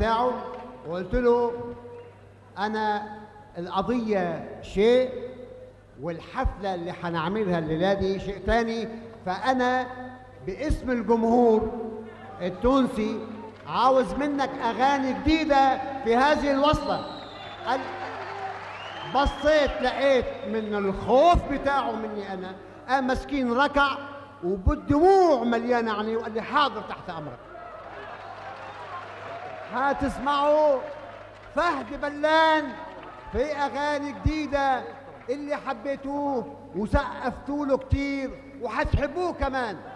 بتاعه وقلت له انا القضيه شيء والحفله اللي هنعملها الليله دي شيء تاني فانا باسم الجمهور التونسي عاوز منك اغاني جديده في هذه الوصله قال بصيت لقيت من الخوف بتاعه مني انا قام مسكين ركع وبالدموع مليانه عينيه وقال لي حاضر تحت امرك هتسمعوا فهد بلان في اغاني جديده اللي حبيتوه وسقفتوا له كتير وهتحبوه كمان